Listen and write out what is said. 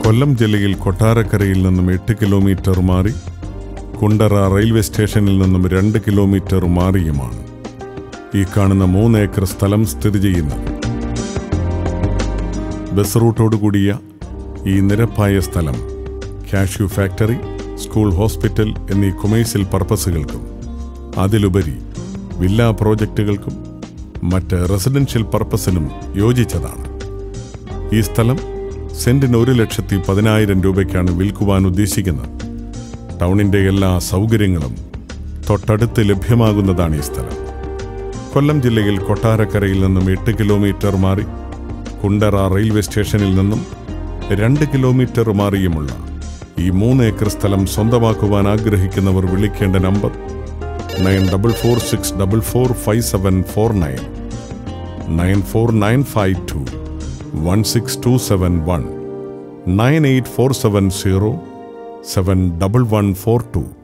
കൊല്ലം ജില്ലയിൽ കൊട്ടാരക്കരയിൽ നിന്നും എട്ട് കിലോമീറ്റർ മാറി കുണ്ടറ റെയിൽവേ സ്റ്റേഷനിൽ നിന്നും രണ്ട് കിലോമീറ്റർ മാറിയുമാണ് ഈ കാണുന്ന മൂന്ന് ഏക്കർ സ്ഥലം സ്ഥിതി ചെയ്യുന്നത് ബസ് റൂട്ടോടുകൂടിയ ഈ നിരപ്പായ സ്ഥലം കാഷ്യൂ ഫാക്ടറി സ്കൂൾ ഹോസ്പിറ്റൽ എന്നീ കൊമേഴ്സ്യൽ പർപ്പസുകൾക്കും അതിലുപരി വില്ല പ്രോജക്റ്റുകൾക്കും മറ്റ് റെസിഡൻഷ്യൽ പർപ്പസിനും യോജിച്ചതാണ് ഈ സ്ഥലം സെന്റിന് ഒരു ലക്ഷത്തി പതിനായിരം രൂപയ്ക്കാണ് വിൽക്കുവാൻ ഉദ്ദേശിക്കുന്നത് ടൗണിന്റെ എല്ലാ സൗകര്യങ്ങളും തൊട്ടടുത്ത് ലഭ്യമാകുന്നതാണ് ഈ സ്ഥലം കൊല്ലം ജില്ലയിൽ കൊട്ടാരക്കരയിൽ നിന്നും എട്ട് കിലോമീറ്റർ മാറി കുണ്ടറ റെയിൽവേ സ്റ്റേഷനിൽ നിന്നും രണ്ട് കിലോമീറ്റർ മാറിയുമുള്ള ഈ മൂന്ന് ഏക്കർ സ്ഥലം സ്വന്തമാക്കുവാൻ ആഗ്രഹിക്കുന്നവർ വിളിക്കേണ്ട number nine double four six double four five seven four nine nine four nine five two one six two seven one nine eight four seven zero seven double one four to